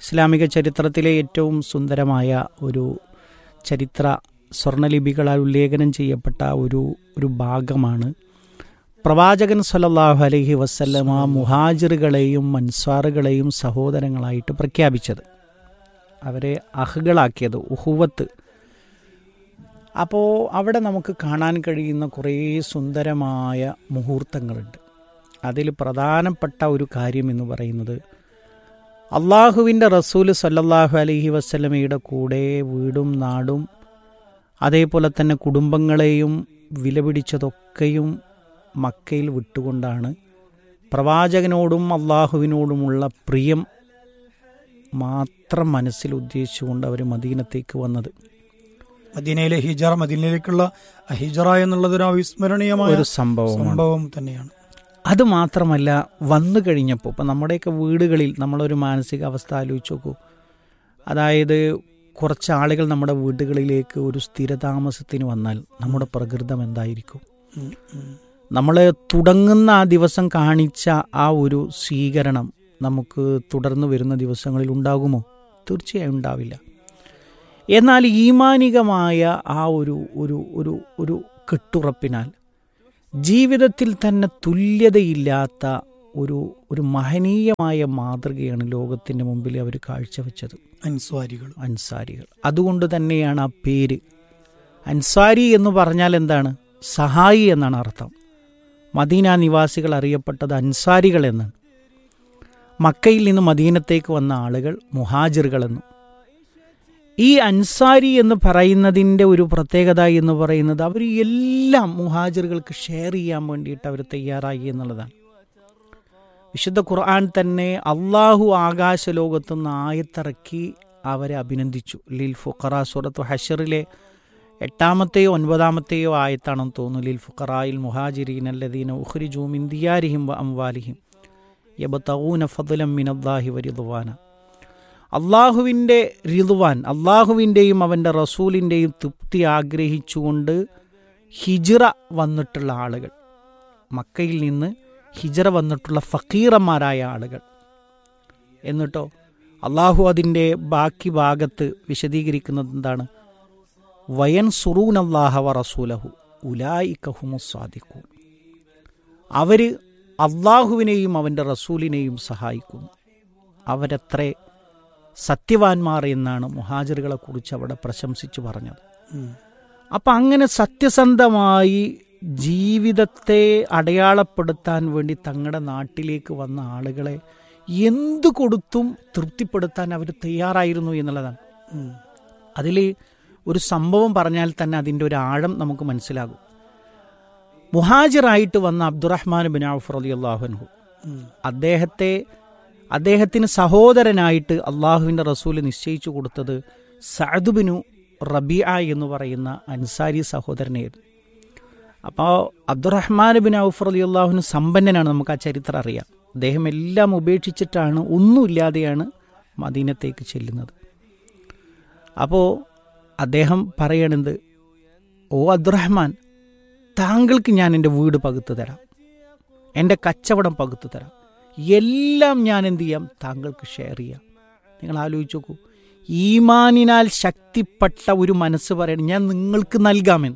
ഇസ്ലാമിക ചരിത്രത്തിലെ ഏറ്റവും സുന്ദരമായ ഒരു ചരിത്ര സ്വർണലിപികളാൽ ഉല്ലേഖനം ചെയ്യപ്പെട്ട ഒരു ഒരു ഭാഗമാണ് പ്രവാചകൻ സല്ലല്ലാഹു അലൈഹി വസല്ലമ മുഹാജിറുകളെയും മൻസ്വാറുകളെയും സഹോദരങ്ങളായിട്ട് പ്രഖ്യാപിച്ചത് അവരെ അഹുകളാക്കിയത് ഉഹുവത്ത് അപ്പോൾ അവിടെ നമുക്ക് കാണാൻ കഴിയുന്ന കുറേ സുന്ദരമായ മുഹൂർത്തങ്ങളുണ്ട് അതിൽ പ്രധാനപ്പെട്ട ഒരു കാര്യം എന്ന് പറയുന്നത് അള്ളാഹുവിൻ്റെ റസൂല് സല്ലല്ലാഹു അലൈഹി വസ്ലമയുടെ കൂടെ വീടും നാടും അതേപോലെ തന്നെ കുടുംബങ്ങളെയും വിലപിടിച്ചതൊക്കെയും മക്കയിൽ വിട്ടുകൊണ്ടാണ് പ്രവാചകനോടും അള്ളാഹുവിനോടുമുള്ള പ്രിയം മാത്രം മനസ്സിൽ ഉദ്ദേശിച്ചുകൊണ്ട് അവർ മദീനത്തേക്ക് വന്നത് മദീനയിലെ ഹിജറ മദീനയിലേക്കുള്ള ഹിജറ എന്നുള്ളത് ഒരു അവിസ്മരണീയമായ ഒരു സംഭവമാണ് സംഭവം തന്നെയാണ് അത് മാത്രമല്ല വന്നു കഴിഞ്ഞപ്പോൾ ഇപ്പം നമ്മുടെയൊക്കെ വീടുകളിൽ നമ്മളൊരു മാനസികാവസ്ഥ ആലോചിച്ച് നോക്കൂ അതായത് കുറച്ച് ആളുകൾ നമ്മുടെ വീടുകളിലേക്ക് ഒരു സ്ഥിരതാമസത്തിന് വന്നാൽ നമ്മുടെ പ്രകൃതം എന്തായിരിക്കും ഉം, ഉം. നമ്മൾ തുടങ്ങുന്ന ആ ദിവസം കാണിച്ച ആ ഒരു സ്വീകരണം നമുക്ക് തുടർന്ന് വരുന്ന ദിവസങ്ങളിൽ ഉണ്ടാകുമോ തീർച്ചയായും ഉണ്ടാവില്ല എന്നാൽ ഈമാനികമായ ആ ഒരു ഒരു ഒരു ഒരു കെട്ടുറപ്പിനാൽ ജീവിതത്തിൽ തന്നെ തുല്യതയില്ലാത്ത ഒരു ഒരു മഹനീയമായ മാതൃകയാണ് ലോകത്തിൻ്റെ മുമ്പിൽ അവർ കാഴ്ചവെച്ചത് അൻസ്വാരികൾ അൻസാരികൾ അതുകൊണ്ട് തന്നെയാണ് ആ പേര് അൻസാരി എന്ന് പറഞ്ഞാൽ എന്താണ് സഹായി എന്നാണ് അർത്ഥം മദീന നിവാസികൾ അറിയപ്പെട്ടത് അൻസാരികൾ എന്നാണ് മക്കയിൽ നിന്ന് മദീനത്തേക്ക് വന്ന ആളുകൾ മുഹാജിറുകൾ എന്നും ഈ അൻസാരി എന്ന് പറയുന്നതിൻ്റെ ഒരു പ്രത്യേകത എന്ന് പറയുന്നത് അവർ എല്ലാം മുഹാജിറുകൾക്ക് ഷെയർ ചെയ്യാൻ വേണ്ടിയിട്ട് അവർ തയ്യാറായി എന്നുള്ളതാണ് വിശുദ്ധ ഖുർആൻ തന്നെ അള്ളാഹു ആകാശ ലോകത്തുനിന്ന് ആയത്തിറക്കി അവരെ അഭിനന്ദിച്ചു ലിൽ ഫുഖറ സൂറത്ത് ഹഷറിലെ എട്ടാമത്തെയോ ഒൻപതാമത്തെയോ ആയത്താണെന്ന് തോന്നുന്നു ലിൽ ഫുഖറായിൽ മുഹാജിരീൻ അല്ലദീന ഉഖ്രിജു മിൻ ദിയാരിഹിം വ അംവാലിഹിം യബതഊന ഫضലം മിനല്ലാഹി വരിദ്വാന അള്ളാഹുവിൻ്റെ റിദ്വാൻ അള്ളാഹുവിൻ്റെയും അവൻ്റെ റസൂലിൻ്റെയും തൃപ്തി ആഗ്രഹിച്ചുകൊണ്ട് ഹിജിറ വന്നിട്ടുള്ള ആളുകൾ മക്കയിൽ നിന്ന് ഹിജറ വന്നിട്ടുള്ള ഫക്കീറന്മാരായ ആളുകൾ എന്നിട്ടോ അള്ളാഹു അതിൻ്റെ ബാക്കി ഭാഗത്ത് വിശദീകരിക്കുന്നത് എന്താണ് വയൻ സുറൂൻ അള്ളാഹ വ റസൂലഹു ഉലായി കഹുമു സാദിഖൂൻ അവർ അള്ളാഹുവിനെയും അവൻ്റെ റസൂലിനെയും സഹായിക്കുന്നു അവരത്രേ സത്യവാന്മാർ എന്നാണ് മുഹാജിറുകളെ കുറിച്ച് അവിടെ പ്രശംസിച്ചു പറഞ്ഞത് ഉം. അപ്പം അങ്ങനെ സത്യസന്ധമായി ജീവിതത്തെ അടയാളപ്പെടുത്താൻ വേണ്ടി തങ്ങളുടെ നാട്ടിലേക്ക് വന്ന ആളുകളെ എന്തു കൊടുത്തും തൃപ്തിപ്പെടുത്താൻ അവർ തയ്യാറായിരുന്നു എന്നുള്ളതാണ് ഉം. അതിൽ ഒരു സംഭവം പറഞ്ഞാൽ തന്നെ അതിൻ്റെ ഒരു ആഴം നമുക്ക് മനസ്സിലാകും മുഹാജിറായിട്ട് വന്ന അബ്ദുറഹ്മാൻ ബിൻ ഔഫ് റലി അള്ളാഹുൻഹു ഉം. അദ്ദേഹത്തെ അദ്ദേഹത്തിന് സഹോദരനായിട്ട് അള്ളാഹുവിൻ്റെ റസൂല് നിശ്ചയിച്ചു കൊടുത്തത് സഅദുബിനു റബിയ എന്ന് പറയുന്ന അൻസാരി സഹോദരനായിരുന്നു അപ്പോൾ അബ്ദുറഹ്മാൻ ബിൻ ഔഫ് അലി അള്ളാഹുവിന് സമ്പന്നനാണ് നമുക്ക് ആ ചരിത്രം അറിയാം അദ്ദേഹം എല്ലാം ഉപേക്ഷിച്ചിട്ടാണ് ഒന്നുമില്ലാതെയാണ് മദീനത്തേക്ക് ചെല്ലുന്നത് അപ്പോൾ അദ്ദേഹം പറയണത് ഓ അബ്ദുറഹ്മാൻ താങ്കൾക്ക് ഞാൻ എൻ്റെ വീട് പകുത്തു തരാം എൻ്റെ കച്ചവടം പകുത്തു തരാം എല്ലാം ഞാൻ എന്ത് ചെയ്യാം താങ്കൾക്ക് ഷെയർ ചെയ്യാം നിങ്ങൾ ആലോചിച്ച് നോക്കൂ ഈമാനിനാൽ ശക്തിപ്പെട്ട ഒരു മനസ്സ് പറയണം ഞാൻ നിങ്ങൾക്ക് നൽകാമെന്ന്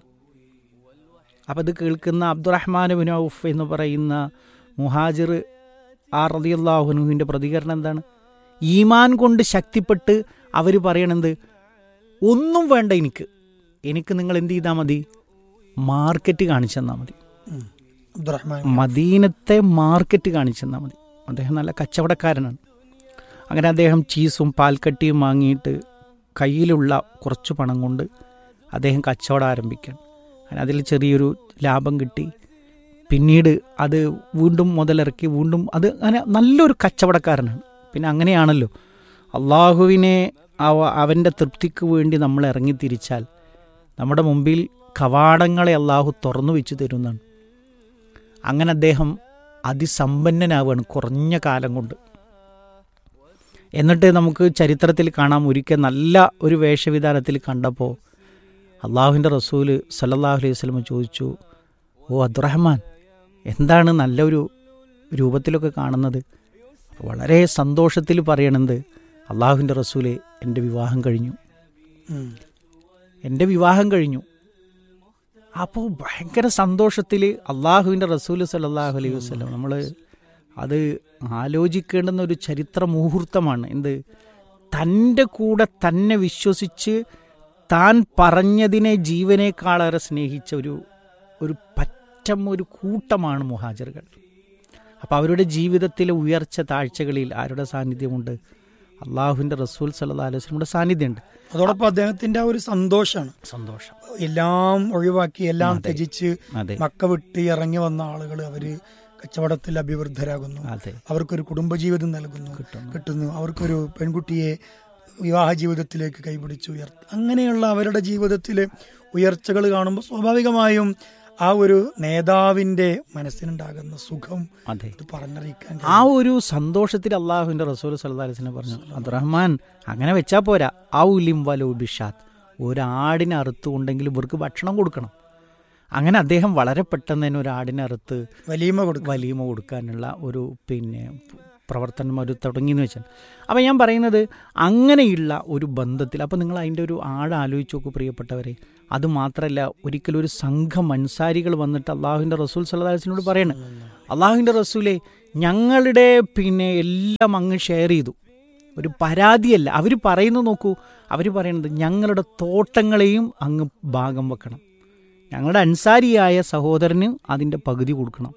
അപ്പം ഇത് കേൾക്കുന്ന അബ്ദുറഹ്മാൻ ബിൻ ഔഫ് എന്ന് പറയുന്ന മുഹാജിർ ആ റതിയല്ലാഹുനുവിൻ്റെ പ്രതികരണം എന്താണ് ഈമാൻ കൊണ്ട് ശക്തിപ്പെട്ട് അവർ പറയണത് ഒന്നും വേണ്ട എനിക്ക് എനിക്ക് നിങ്ങൾ എന്ത് ചെയ്താൽ മതി മാർക്കറ്റ് കാണിച്ചു തന്നാൽ മതി ഉം. അബ്ദുറഹ്മാൻ മദീനത്തെ മാർക്കറ്റ് കാണിച്ചു തന്നാൽ മതി അദ്ദേഹം നല്ല കച്ചവടക്കാരനാണ് അങ്ങനെ അദ്ദേഹം ചീസും പാൽക്കട്ടിയും വാങ്ങിയിട്ട് കയ്യിലുള്ള കുറച്ച് പണം കൊണ്ട് അദ്ദേഹം കച്ചവടം ആരംഭിക്കുകയാണ് അങ്ങനെ അതിൽ ചെറിയൊരു ലാഭം കിട്ടി പിന്നീട് അത് വീണ്ടും മുതലിറക്കി വീണ്ടും അത് അങ്ങനെ നല്ലൊരു കച്ചവടക്കാരനാണ് പിന്നെ അങ്ങനെയാണല്ലോ അള്ളാഹുവിനെ അവ അവൻ്റെ തൃപ്തിക്ക് വേണ്ടി നമ്മൾ ഇറങ്ങി തിരിച്ചാൽ നമ്മുടെ മുമ്പിൽ കവാടങ്ങളെ അള്ളാഹു തുറന്നു വെച്ച് തരുന്നതാണ് അങ്ങനെ അദ്ദേഹം അതിസമ്പന്നനാവുകയാണ് കുറഞ്ഞ കാലം കൊണ്ട് എന്നിട്ട് നമുക്ക് ചരിത്രത്തിൽ കാണാം ഒരിക്കൽ നല്ല ഒരു വേഷവിധാനത്തിൽ കണ്ടപ്പോൾ അള്ളാഹുവിൻ്റെ റസൂല് സല്ലല്ലാഹു അലൈഹി വസല്ലം ചോദിച്ചു ഓ അബ്ദുറഹ്മാൻ എന്താണ് നല്ലൊരു രൂപത്തിലൊക്കെ കാണുന്നത് അപ്പോൾ വളരെ സന്തോഷത്തിൽ പറയണത് അള്ളാഹുവിൻ്റെ റസൂലെ എൻ്റെ വിവാഹം കഴിഞ്ഞു ഉം. എൻ്റെ വിവാഹം കഴിഞ്ഞു അപ്പോൾ ഭയങ്കര സന്തോഷത്തിൽ അള്ളാഹുവിൻ്റെ റസൂൽ സല്ലാഹു അലൈഹി വസ്ലം നമ്മൾ അത് ആലോചിക്കേണ്ടുന്ന ഒരു ചരിത്ര മുഹൂർത്തമാണ് എന്ത് തൻ്റെ കൂടെ തന്നെ വിശ്വസിച്ച് താൻ പറഞ്ഞതിനെ ജീവനേക്കാളേറെ സ്നേഹിച്ച ഒരു ഒരു പറ്റം ഒരു കൂട്ടമാണ് മുഹാജറുകൾ അപ്പോൾ അവരുടെ ജീവിതത്തിലെ ഉയർച്ച താഴ്ചകളിൽ ആരുടെ സാന്നിധ്യമുണ്ട് അള്ളാഹുവിൻ്റെ റസൂൽ സല്ലാ അലൈഹി വസ്ലമിയുടെ സാന്നിധ്യമുണ്ട് അതോടൊപ്പം അദ്ദേഹത്തിന്റെ ആ ഒരു സന്തോഷാണ് സന്തോഷം എല്ലാം ഒഴിവാക്കി എല്ലാം അതെ. ത്യജിച്ച് അതെ മക്ക വിട്ട് ഇറങ്ങി വന്ന ആളുകൾ അവര് കച്ചവടത്തിൽ അഭിവൃദ്ധരാകുന്നു അതെ അവർക്കൊരു കുടുംബജീവിതം നൽകുന്നു കിട്ടുന്നു കിട്ടുന്നു അവർക്കൊരു പെൺകുട്ടിയെ വിവാഹ ജീവിതത്തിലേക്ക് കൈപിടിച്ച് ഉയർത്തി അങ്ങനെയുള്ള അവരുടെ ജീവിതത്തിലെ ഉയർച്ചകൾ കാണുമ്പോൾ സ്വാഭാവികമായും ആ ഒരു നേതാവിന്റെ മനസ്സിനുണ്ടാകുന്ന സുഖം അതെ അത് പറഞ്ഞറിയിക്കാൻ ആ ഒരു സന്തോഷത്തിൽ അള്ളാഹുവിന്റെ റസൂൽ സല്ലല്ലാഹു അലൈഹി വസല്ലം പറഞ്ഞു അബ്ദുറഹ്മാൻ അങ്ങനെ വെച്ചാ പോരാ ഔലിം വലു ബിഷാത്ത് ഒരാടിനെ അറുത്തുകൊണ്ടെങ്കിൽ ഇവർക്ക് ഭക്ഷണം കൊടുക്കണം അങ്ങനെ അദ്ദേഹം വളരെ പെട്ടെന്ന് തന്നെ ഒരു ആടിനെ അറുത്ത് വലിയമ കൊടുക്കും വലീമ കൊടുക്കാനുള്ള ഒരു പിന്നെ പ്രവർത്തനം ഒരു തുടങ്ങിയെന്ന് വെച്ചാൽ അപ്പം ഞാൻ പറയുന്നത് അങ്ങനെയുള്ള ഒരു ബന്ധത്തിൽ അപ്പം നിങ്ങൾ അതിൻ്റെ ഒരു ആഴ ആലോചിച്ച് നോക്കൂ പ്രിയപ്പെട്ടവരെ അത് മാത്രമല്ല ഒരിക്കലും ഒരു സംഘം അൻസാരികൾ വന്നിട്ട് അള്ളാഹുവിൻ്റെ റസൂൽ സല്ലാസിനോട് പറയണം അള്ളാഹുവിൻ്റെ റസൂലെ ഞങ്ങളുടെ പിന്നെ എല്ലാം അങ്ങ് ഷെയർ ചെയ്തു ഒരു പരാതിയല്ല അവർ പറയുന്നു നോക്കൂ അവർ പറയുന്നത് ഞങ്ങളുടെ തോട്ടങ്ങളെയും അങ്ങ് ഭാഗം വെക്കണം ഞങ്ങളുടെ അൻസാരിയായ സഹോദരന് അതിൻ്റെ പകുതി കൊടുക്കണം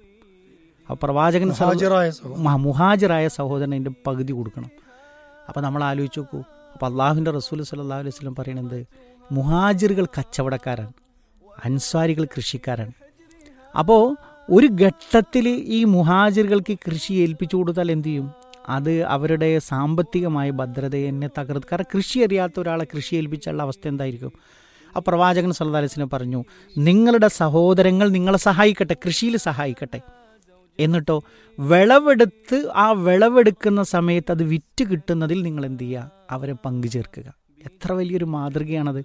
ആ പ്രവാചകൻ സല്ലല്ലാഹു ഹാജറായ സഹോദരൻ മ- മുഹാജിറായ സഹോദരൻ അതിൻ്റെ പകുതി കൊടുക്കണം അപ്പോൾ നമ്മൾ ആലോചിച്ച് നോക്കൂ അപ്പോൾ അള്ളാഹുവിൻ്റെ റസൂൽ സല്ലല്ലാഹു അലൈഹി വസല്ലം പറയണത് മുഹാജിറുകൾ കച്ചവടക്കാരാണ് അൻസ്വാരികൾ കൃഷിക്കാരാണ് അപ്പോൾ ഒരു ഘട്ടത്തിൽ ഈ മുഹാജിറുകൾക്ക് കൃഷി ഏൽപ്പിച്ചു കൊടുത്താൽ എന്ത് ചെയ്യും അത് അവരുടെ സാമ്പത്തികമായ ഭദ്രതയെ എന്നെ തകർത്ത് കാരണം കൃഷി അറിയാത്ത ഒരാളെ കൃഷി ഏൽപ്പിച്ചുള്ള അവസ്ഥ എന്തായിരിക്കും ആ പ്രവാചകൻ സല്ലല്ലാഹു അലൈഹി വസല്ലം പറഞ്ഞു നിങ്ങളുടെ സഹോദരങ്ങൾ നിങ്ങളെ സഹായിക്കട്ടെ കൃഷിയിൽ സഹായിക്കട്ടെ എന്നിട്ടോ വിളവെടുത്ത് ആ വിളവെടുക്കുന്ന സമയത്ത് അത് വിറ്റ് കിട്ടുന്നതിൽ നിങ്ങൾ എന്ത് ചെയ്യുക അവരെ പങ്കു ചേർക്കുക എത്ര വലിയൊരു മാതൃകയാണത്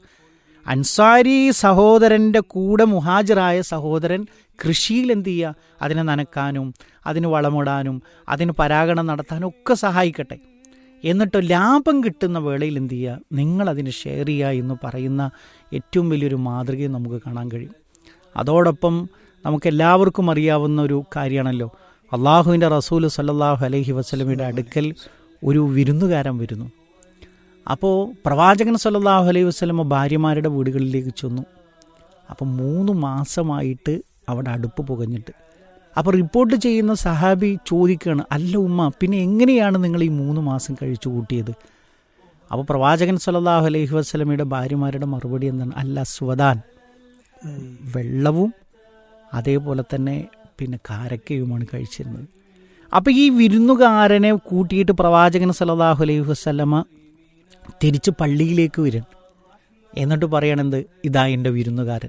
അൻസാരി സഹോദരൻ്റെ കൂടെ മുഹാജിറായ സഹോദരൻ കൃഷിയിൽ എന്ത് ചെയ്യുക അതിനെ നനക്കാനും അതിന് വളമിടാനും അതിന് പരാഗണം നടത്താനും ഒക്കെ സഹായിക്കട്ടെ എന്നിട്ട് ലാഭം കിട്ടുന്ന വേളയിൽ എന്ത് ചെയ്യുക നിങ്ങൾ അതിന് ഷെയർ ചെയ്യുക എന്ന് പറയുന്ന ഏറ്റവും വലിയൊരു മാതൃകയും നമുക്ക് കാണാൻ കഴിയും അതോടൊപ്പം നമുക്ക് എല്ലാവർക്കും അറിയാവുന്ന ഒരു കാര്യമാണല്ലോ അള്ളാഹുവിൻ്റെ റസൂൽ സല്ലല്ലാഹു അലൈഹി വസ്ലമിയുടെ അടുക്കൽ ഒരു വിരുന്നുകാരൻ വരുന്നു അപ്പോൾ പ്രവാചകൻ സല്ലല്ലാഹു അലൈഹി വസ്ലമ ഭാര്യമാരുടെ വീടുകളിലേക്ക് ചെന്നു അപ്പോൾ മൂന്ന് മാസമായിട്ട് അവിടെ അടുപ്പ് പുകഞ്ഞിട്ട് അപ്പോൾ റിപ്പോർട്ട് ചെയ്യുന്ന സഹാബി ചോദിക്കുകയാണ് അല്ല ഉമ്മ പിന്നെ എങ്ങനെയാണ് നിങ്ങൾ ഈ മൂന്ന് മാസം കഴിച്ചു കൂട്ടിയത് അപ്പോൾ പ്രവാചകൻ സല്ലല്ലാഹു അലൈഹി വസ്ലമയുടെ ഭാര്യമാരുടെ മറുപടി എന്താണ് അല്ല സ്വദാൻ ഉം. വെള്ളവും അതേപോലെ തന്നെ പിന്നെ കാരക്കയുമാണ് കഴിച്ചിരുന്നത് അപ്പോൾ ഈ വിരുന്നുകാരനെ കൂട്ടിയിട്ട് പ്രവാചകൻ സല്ലല്ലാഹു അലൈഹി വസല്ലമ തിരിച്ച് പള്ളിയിലേക്ക് വരും എന്നിട്ട് പറയണത് ഇതാ എൻ്റെ വിരുന്നുകാരൻ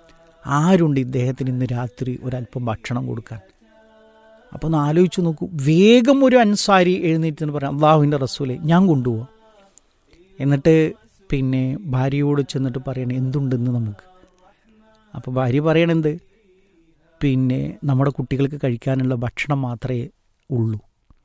ആരുണ്ട് ഇദ്ദേഹത്തിന് ഇന്ന് രാത്രി ഒരല്പം ഭക്ഷണം കൊടുക്കാൻ അപ്പോൾ ഒന്ന് ആലോചിച്ച് നോക്കൂ വേഗം ഒരു അൻസാരി എഴുന്നേറ്റ് എന്ന് പറയാം അള്ളാഹുവിൻ്റെ റസൂലെ ഞാൻ കൊണ്ടുപോവാം എന്നിട്ട് പിന്നെ ഭാര്യയോട് ചെന്നിട്ട് പറയണേ എന്തുണ്ടെന്ന് നമുക്ക് അപ്പോൾ ഭാര്യ പറയണെന്ത് പിന്നെ നമ്മുടെ കുട്ടികൾക്ക് കഴിക്കാനുള്ള ഭക്ഷണം മാത്രമേ ഉള്ളൂ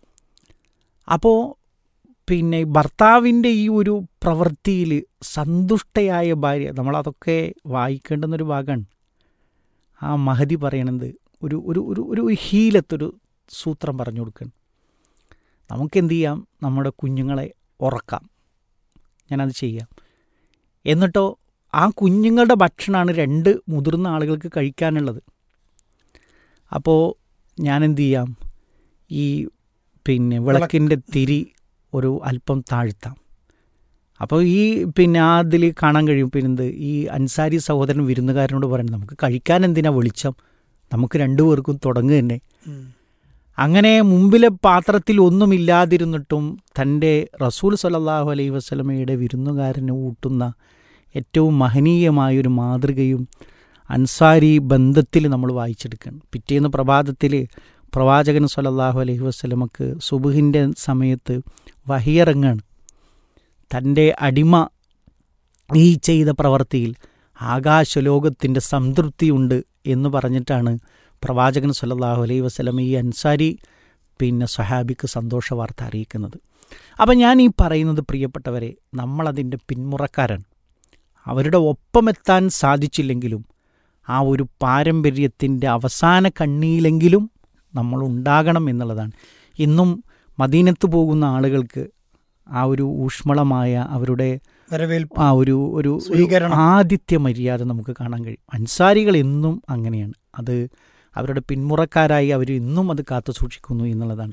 അപ്പോൾ പിന്നെ ഭർത്താവിൻ്റെ ഈ ഒരു പ്രവൃത്തിയിൽ സന്തുഷ്ടയായ ഭാര്യ നമ്മളതൊക്കെ വായിക്കേണ്ടുന്നൊരു ഭാഗമാണ് ആ മഹതി പറയണത് ഒരു ഒരു ഒരു ഒരു ഹീലത്തൊരു സൂത്രം പറഞ്ഞു കൊടുക്കണം നമുക്കെന്ത് ചെയ്യാം നമ്മുടെ കുഞ്ഞുങ്ങളെ ഉറക്കാം ഞാനത് ചെയ്യാം എന്നിട്ടോ ആ കുഞ്ഞുങ്ങളുടെ ഭക്ഷണമാണ് രണ്ട് മുതിർന്ന ആളുകൾക്ക് കഴിക്കാനുള്ളത് അപ്പോൾ ഞാൻ എന്ത് ചെയ്യാം ഈ പിന്നെ വിളക്കിൻ്റെ തിരി ഒരു അല്പം താഴ്ത്താം അപ്പോൾ ഈ പിന്നെ അതിൽ കാണാൻ കഴിയും പിന്നെ എന്ത് ഈ അൻസാരി സഹോദരൻ വിരുന്നുകാരനോട് പറയുന്നത് നമുക്ക് കഴിക്കാൻ എന്തിനാ വെളിച്ചം നമുക്ക് രണ്ടുപേർക്കും തുടങ്ങുക തന്നെ ഉം. അങ്ങനെ മുമ്പിലെ പാത്രത്തിൽ ഒന്നുമില്ലാതിരുന്നിട്ടും തൻ്റെ റസൂൽ സല്ലല്ലാഹു അലൈഹി വസല്ലമയുടെ വിരുന്നുകാരന് ഊട്ടുന്ന ഏറ്റവും മഹനീയമായൊരു മാതൃകയും അൻസാരി ബന്ധത്തിൽ നമ്മൾ വായിച്ചെടുക്കണം പിറ്റേന്ന് പ്രഭാതത്തിൽ പ്രവാചകൻ സല്ലല്ലാഹു അലൈഹി വസല്ലമക്ക് സുബുഹിൻ്റെ സമയത്ത് വഹിയിറങ്ങാണ് തൻ്റെ അടിമ ഈ ചെയ്ത പ്രവൃത്തിയിൽ ആകാശലോകത്തിൻ്റെ സംതൃപ്തിയുണ്ട് എന്ന് പറഞ്ഞിട്ടാണ് പ്രവാചകൻ സല്ലല്ലാഹു അലൈഹി വസല്ലം ഈ അൻസാരി പിന്നെ സ്വഹാബിക്ക് സന്തോഷ വാർത്ത അറിയിക്കുന്നത് അപ്പം ഞാൻ ഈ പറയുന്നത് പ്രിയപ്പെട്ടവരെ നമ്മളതിൻ്റെ പിന്മുറക്കാരാണ് അവരുടെ ഒപ്പമെത്താൻ സാധിച്ചില്ലെങ്കിലും ആ ഒരു പാരമ്പര്യത്തിൻ്റെ അവസാന കണ്ണിയിലെങ്കിലും നമ്മൾ ഉണ്ടാകണം എന്നുള്ളതാണ് ഇന്നും മദീനത്ത് പോകുന്ന ആളുകൾക്ക് ആ ഒരു ഊഷ്മളമായ അവരുടെ വരവേൽപ്പ് ആ ഒരു ഒരു ഒരു സ്വീകരണം. ആതിഥ്യ മര്യാദ നമുക്ക് കാണാൻ കഴിയും അൻസാരികൾ എന്നും അങ്ങനെയാണ് അത് അവരുടെ പിന്മുറക്കാരായി അവർ ഇന്നും അത് കാത്തു സൂക്ഷിക്കുന്നു എന്നുള്ളതാണ്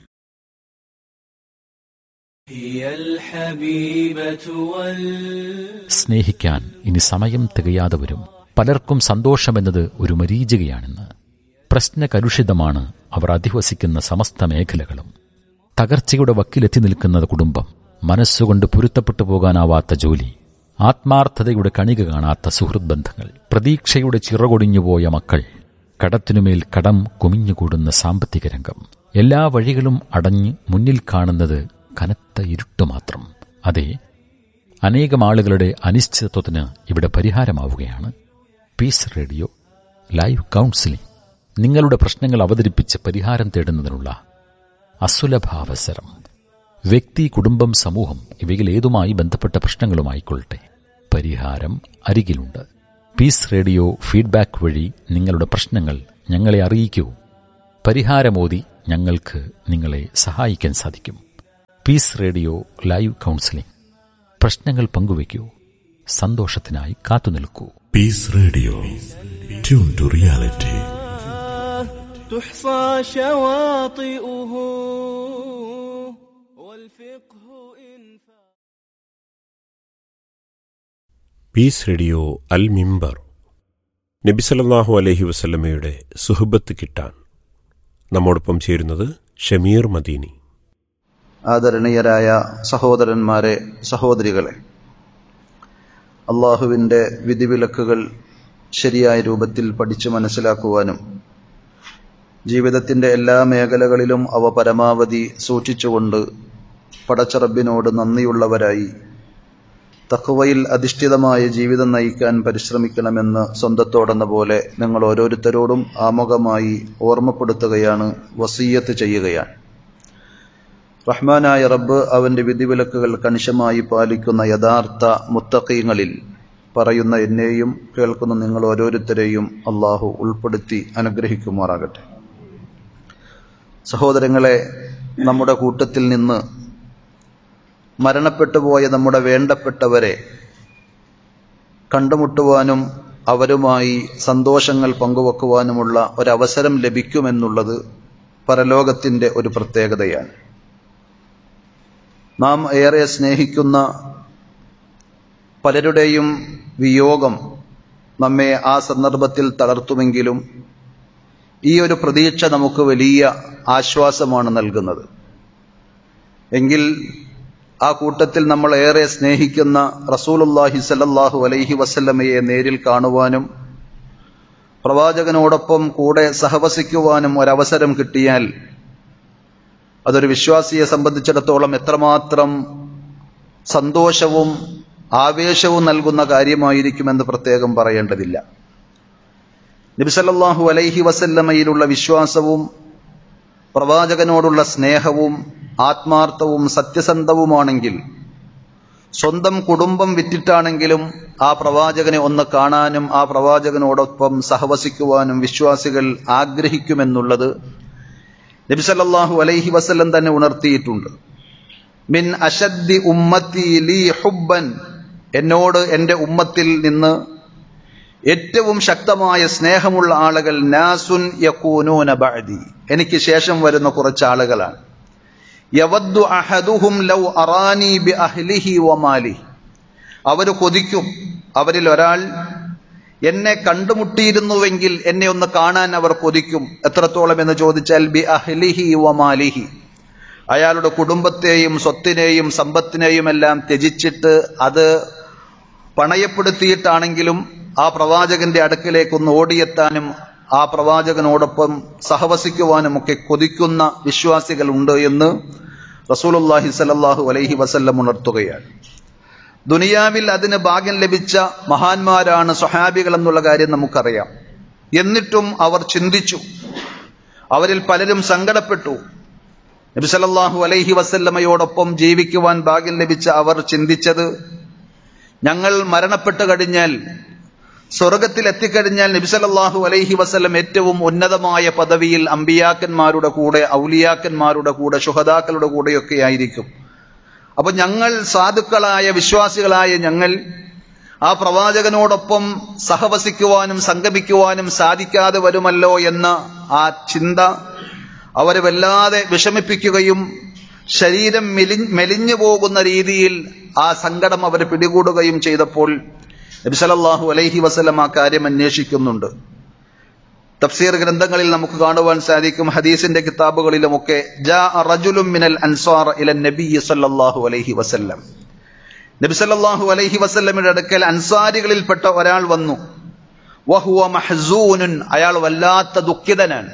هي الحبيبة وال സ്നേഹിക്കാൻ ഇനി സമയം തികയാതെ വരും പലർക്കും സന്തോഷമെന്നത് ഒരു മരീചികയാണെന്ന് പ്രശ്നകലുഷിതമാണ് അവർ അധിവസിക്കുന്ന സമസ്ത മേഖലകളും തകർച്ചയുടെ വക്കിലെത്തി നിൽക്കുന്ന കുടുംബം മനസ്സുകൊണ്ട് പൊരുത്തപ്പെട്ടു പോകാനാവാത്ത ജോലി ആത്മാർത്ഥതയുടെ കണിക കാണാത്ത സുഹൃത് ബന്ധങ്ങൾ പ്രതീക്ഷയുടെ ചിറകൊടിഞ്ഞുപോയ മക്കൾ കടത്തിനുമേൽ കടം കുമിഞ്ഞുകൂടുന്ന സാമ്പത്തിക രംഗം എല്ലാ വഴികളും അടഞ്ഞ് മുന്നിൽ കാണുന്നത് കനത്ത ഇരുട്ട് മാത്രം അതെ അനേകം ആളുകളുടെ അനിശ്ചിതത്വത്തിന് ഇവിടെ പരിഹാരമാവുകയാണ് പീസ് റേഡിയോ ലൈവ് കൗൺസിലിംഗ് നിങ്ങളുടെ പ്രശ്നങ്ങൾ അവതരിപ്പിച്ച് പരിഹാരം തേടുന്നതിനുള്ള അസുലഭാവസരം വ്യക്തി കുടുംബം സമൂഹം ഇവയിൽ ഏതുമായി ബന്ധപ്പെട്ട പ്രശ്നങ്ങളുമായിക്കൊള്ളട്ടെ പരിഹാരം അരികിലുണ്ട് പീസ് റേഡിയോ ഫീഡ്ബാക്ക് വഴി നിങ്ങളുടെ പ്രശ്നങ്ങൾ ഞങ്ങളെ അറിയിക്കൂ പരിഹാരമോതി ഞങ്ങൾക്ക് നിങ്ങളെ സഹായിക്കാൻ സാധിക്കും പീസ് റേഡിയോ ലൈവ് കൗൺസിലിംഗ് പ്രശ്നങ്ങൾ പങ്കുവയ്ക്കൂ സന്തോഷത്തിനായി കാത്തുനിൽക്കൂ Peace Radio. Tune to reality. تحصى شواطئه والفقه إن Peace Radio അൽ മിമ്പർ നബിസലല്ലാഹു അലഹി വസല്ലമയുടെ സുഹബത്ത് കിട്ടാൻ നമ്മോടൊപ്പം ചേരുന്നത് ഷമീർ മദീനി ആദരണീയരായ സഹോദരന്മാരെ സഹോദരികളെ അള്ളാഹുവിൻ്റെ വിധിവിലക്കുകൾ ശരിയായ രൂപത്തിൽ പഠിച്ചു മനസ്സിലാക്കുവാനും ജീവിതത്തിൻ്റെ എല്ലാ മേഖലകളിലും അവ പരമാവധി സൂക്ഷിച്ചുകൊണ്ട് പടച്ചറബിനോട് നന്ദിയുള്ളവരായി തഖ്വയിൽ അധിഷ്ഠിതമായ ജീവിതം നയിക്കാൻ പരിശ്രമിക്കണമെന്ന് സ്വന്തത്തോടെന്ന പോലെ നിങ്ങൾ ഓരോരുത്തരോടും ആമുഖമായി ഓർമ്മപ്പെടുത്തുകയാണ് വസീയത്ത് ചെയ്യുകയാണ് റഹ്മാനായ റബ്ബ് അവന്റെ വിധിവിലക്കുകൾ കണിശമായി പാലിക്കുന്ന യഥാർത്ഥ മുത്തക്കീങ്ങളിൽ പറയുന്ന എന്നെയും കേൾക്കുന്ന നിങ്ങൾ ഓരോരുത്തരെയും അള്ളാഹു ഉൾപ്പെടുത്തി അനുഗ്രഹിക്കുമാറാകട്ടെ സഹോദരങ്ങളെ നമ്മുടെ കൂട്ടത്തിൽ നിന്ന് മരണപ്പെട്ടുപോയ നമ്മുടെ വേണ്ടപ്പെട്ടവരെ കണ്ടുമുട്ടുവാനും അവരുമായി സന്തോഷങ്ങൾ പങ്കുവെക്കുവാനുമുള്ള ഒരവസരം ലഭിക്കുമെന്നുള്ളത് പരലോകത്തിൻ്റെ ഒരു പ്രത്യേകതയാണ് നാം ഏറെ സ്നേഹിക്കുന്ന പലരുടെയും വിയോഗം നമ്മെ ആ സന്ദർഭത്തിൽ തളർത്തുമെങ്കിലും ഈ ഒരു പ്രതീക്ഷ നമുക്ക് വലിയ ആശ്വാസമാണ് നൽകുന്നത് എങ്കിൽ ആ കൂട്ടത്തിൽ നമ്മൾ ഏറെ സ്നേഹിക്കുന്ന റസൂലുല്ലാഹി സല്ലല്ലാഹു അലൈഹി വസല്ലമയെ നേരിൽ കാണുവാനും പ്രവാചകനോടൊപ്പം കൂടെ സഹവസിക്കുവാനും ഒരവസരം കിട്ടിയാൽ അതൊരു വിശ്വാസിയെ സംബന്ധിച്ചിടത്തോളം എത്രമാത്രം സന്തോഷവും ആവേശവും നൽകുന്ന കാര്യമായിരിക്കുമെന്ന് പ്രത്യേകം പറയേണ്ടതില്ല നബിസല്ലാഹു അലൈഹി വസല്ലമയിലുള്ള വിശ്വാസവും പ്രവാചകനോടുള്ള സ്നേഹവും ആത്മാർത്ഥവും സത്യസന്ധവുമാണെങ്കിൽ സ്വന്തം കുടുംബം വിറ്റിട്ടാണെങ്കിലും ആ പ്രവാചകനെ ഒന്ന് കാണാനും ആ പ്രവാചകനോടൊപ്പം സഹവസിക്കുവാനും വിശ്വാസികൾ ആഗ്രഹിക്കുമെന്നുള്ളത് നബിസല്ലാഹു അലൈഹി വസല്ലം തന്നെ ഉണർത്തിയിട്ടുണ്ട് മിൻ അഷദ്ദി ഉമ്മത്തി ലീ ഹുബ്ബൻ എന്നോട് എൻ്റെ ഉമ്മത്തിൽ നിന്ന് ഏറ്റവും ശക്തമായ സ്നേഹമുള്ള ആളുകൾ നാസുൻ യക്കൂനൂന ബഅദി എനിക്ക് ശേഷം വരുന്ന കുറച്ച് ആളുകളാണ് യവദ്ദു അഹദുഹും ലൗ അറാനി ബി അഹ്ലിഹി വമാലി അവർ കൊതിക്കും അവരിൽ ഒരാൾ എന്നെ കണ്ടുമുട്ടിയിരുന്നുവെങ്കിൽ എന്നെ ഒന്ന് കാണാൻ അവർ കൊതിക്കും എത്രത്തോളം എന്ന് ചോദിച്ചാൽ ബി അഹ്ലിഹി വമാലിഹി അയാളുടെ കുടുംബത്തെയും സ്വത്തിനെയും സമ്പത്തിനെയും എല്ലാം ത്യജിച്ചിട്ട് അത് പണയപ്പെടുത്തിയിട്ടാണെങ്കിലും ആ പ്രവാചകന്റെ അടുക്കിലേക്കൊന്ന് ഓടിയെത്താനും ആ പ്രവാചകനോടൊപ്പം സഹവസിക്കുവാനും ഒക്കെ കൊതിക്കുന്ന വിശ്വാസികളുണ്ട് എന്ന് റസൂലുല്ലാഹി സലല്ലാഹു അലൈഹി വസല്ലം ഉണർത്തുകയാണ് ദുനിയാവിൽ അതിന് ഭാഗ്യം ലഭിച്ച മഹാന്മാരാണ് സ്വഹാബികൾ എന്നുള്ള കാര്യം നമുക്കറിയാം എന്നിട്ടും അവർ ചിന്തിച്ചു അവരിൽ പലരും സങ്കടപ്പെട്ടു നബി സല്ലല്ലാഹു അലൈഹി വസല്ലമയോടൊപ്പം ജീവിക്കുവാൻ ഭാഗ്യം ലഭിച്ച അവർ ചിന്തിച്ചത് ഞങ്ങൾ മരണപ്പെട്ടു കഴിഞ്ഞാൽ സ്വർഗത്തിൽ എത്തിക്കഴിഞ്ഞാൽ നബി സല്ലല്ലാഹു അലൈഹി വസല്ലം ഏറ്റവും ഉന്നതമായ പദവിയിൽ അമ്പിയാക്കന്മാരുടെ കൂടെ ഔലിയാക്കന്മാരുടെ കൂടെ ശുഹദാക്കളുടെ കൂടെയൊക്കെ ആയിരിക്കും അപ്പൊ ഞങ്ങൾ സാധുക്കളായ വിശ്വാസികളായ ഞങ്ങൾ ആ പ്രവാചകനോടൊപ്പം സഹവസിക്കുവാനും സംഗമിക്കുവാനും സാധിക്കാതെ വരുമല്ലോ എന്ന ആ ചിന്ത അവരെ വല്ലാതെ വിഷമിപ്പിക്കുകയും ശരീരം മെലി മെലിഞ്ഞു പോകുന്ന രീതിയിൽ ആ സങ്കടം അവരെ പിടികൂടുകയും ചെയ്തപ്പോൾ നബിസലല്ലാഹു അലൈഹി വസല്ലം ആ കാര്യം അന്വേഷിക്കുന്നുണ്ട് തഫ്സീർ ഗ്രന്ഥങ്ങളിൽ നമുക്ക് കാണുവാൻ സാധിക്കും ഹദീസിന്റെ കിതാബുകളിലുമൊക്കെ ജാ റജുലും മിനൽ അൻസാർ ഇല നബി സല്ലല്ലാഹു അലൈഹി വസല്ലം നബി സല്ലല്ലാഹു അലൈഹി വസല്ലമയുടെ അടുക്കൽ അൻസാരികളിൽപ്പെട്ട ഒരാൾ വന്നു വഹുവ മഹ്സൂനുൻ അയാൾ വല്ലാത്ത ദുഃഖിതനാണ്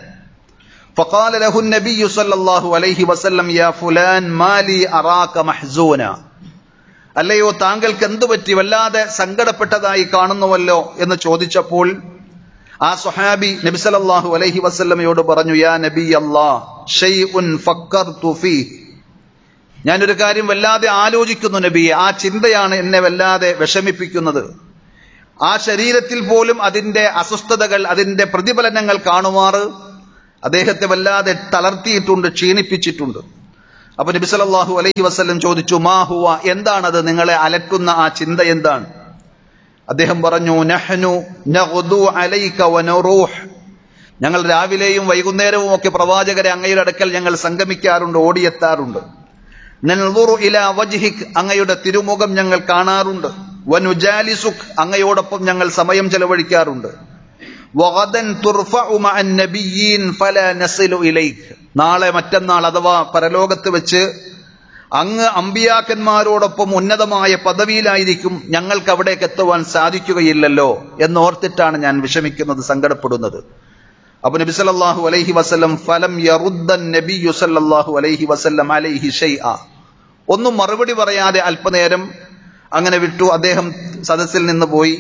فقال له النبي صلى الله عليه وسلم يا فلان ما لي أراك محزونا അല്ലയോ താങ്കൾക്ക് എന്തു പറ്റി വല്ലാതെ സങ്കടപ്പെട്ടതായി കാണുന്നുവല്ലോ എന്ന് ചോദിച്ചപ്പോൾ ആ സ്വഹാബി നബി സല്ലല്ലാഹു അലൈഹി വസല്ലമയോട് പറഞ്ഞു യാ നബി അല്ലാഹ് ഷൈഉൻ ഫക്കർതു ഫീ ഞാനൊരു കാര്യം വല്ലാതെ ആലോചിക്കുന്നു നബിയെ ആ ചിന്തയാണ് എന്നെ വല്ലാതെ വിഷമിപ്പിക്കുന്നത് ആ ശരീരത്തിൽ പോലും അതിന്റെ അസ്വസ്ഥതകൾ അതിന്റെ പ്രതിഫലനങ്ങൾ കാണുമാറ് അദ്ദേഹത്തെ വല്ലാതെ തളർത്തിയിട്ടുണ്ട് ക്ഷീണിപ്പിച്ചിട്ടുണ്ട് അപ്പൊ നബി സല്ലല്ലാഹു അലൈഹി വസല്ലം ചോദിച്ചു മാ ഹുവ എന്താണത് നിങ്ങളെ അലട്ടുന്ന ആ ചിന്ത എന്താണ് അദ്ദേഹം പറഞ്ഞു നഹ്നു നഗ്ദു അലൈക വനറൂഹ് ഞങ്ങൾ രാവിലെയും വൈകുന്നേരവും ഒക്കെ പ്രവാചകരെ അങ്ങയുടെ അടുക്കൽ ഞങ്ങൾ സംഗമിക്കാറുണ്ട് ഓടിയെത്താറുണ്ട് നൻളുറു ഇലാ വജ്ഹിക് അങ്ങയുടെ തിരുമുഖം ഞങ്ങൾ കാണാറുണ്ട് വനുജാലിസുക് അങ്ങയോടൊപ്പം ഞങ്ങൾ സമയം ചെലവഴിക്കാറുണ്ട് വഗദൻ തുർഫഉ മഅൻ നബിയ്യീൻ ഫലാ നസിലു ഇലൈക് നാളെ മറ്റന്നാൾ അഥവാ പരലോകത്ത് വെച്ച് അങ്ങ് അമ്പിയാക്കന്മാരോടൊപ്പം ഉന്നതമായ പദവിയിലായിരിക്കും ഞങ്ങൾക്ക് അവിടേക്ക് എത്തുവാൻ സാധിക്കുകയില്ലല്ലോ എന്നോർത്തിട്ടാണ് ഞാൻ വിഷമിക്കുന്നത് സങ്കടപ്പെടുന്നത് അപ്പൊ നബി സല്ലല്ലാഹു അലൈഹി വസല്ലം ഫലം യറുദ്ദൻ നബിയു സല്ലല്ലാഹു അലൈഹി വസല്ലം അലൈഹി ഷൈഅ ഒന്നും മറുപടി പറയാതെ അല്പനേരം അങ്ങനെ വിട്ടു അദ്ദേഹം സദസ്സിൽ നിന്ന് പോയി